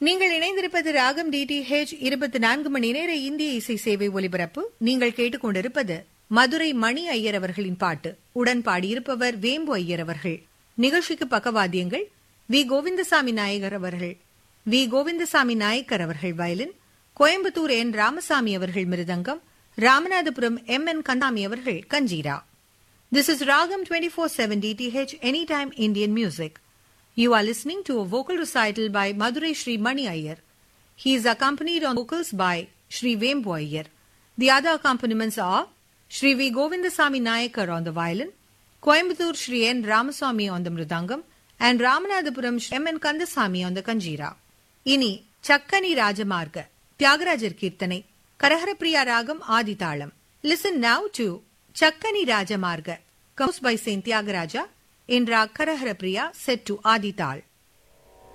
நீங்கள் இணைந்திருப்பது ராகம் டிடிஹெச் இருபத்தி நான்கு மணி நேர இந்திய இசை சேவை ஒலிபரப்பு நீங்கள் கேட்டுக்கொண்டிருப்பது மதுரை மணி ஐயர் அவர்களின் பாட்டு உடன் பாடியிருப்பவர் வேம்பு ஐயர் அவர்கள் நிகழ்ச்சிக்கு பக்கவாத்தியங்கள் வி கோவிந்தசாமி நாயகர் அவர்கள் வி கோவிந்தசாமி நாயக்கர் அவர்கள் வயலின் கோயம்புத்தூர் என் ராமசாமி அவர்கள் மிருதங்கம் ராமநாதபுரம் எம் என் கந்தாமி அவர்கள் கஞ்சீரா This is Ragam 24/7 DTH Anytime Indian Music. You are listening to a vocal recital by Madurai Sri Mani Iyer. He is accompanied on vocals by Sri Vembu Iyer. The other accompaniments are Sri V. Govindasamy Nayakar on the violin, Coimbatore Sri N. Ramaswamy on the mridangam, and Ramanathapuram Sri M. N. Kandasamy on the kanjira. இனி சக்கனி ராஜமார்க தியாகராஜர் கீர்த்தனை கரஹரப்பிரியா ராகம் ஆதிதாளம் listen now to Chakkani Rajamarga கவுஸ் by செயின் Thyagaraja in Rag Karahara Priya set to Adi Tal.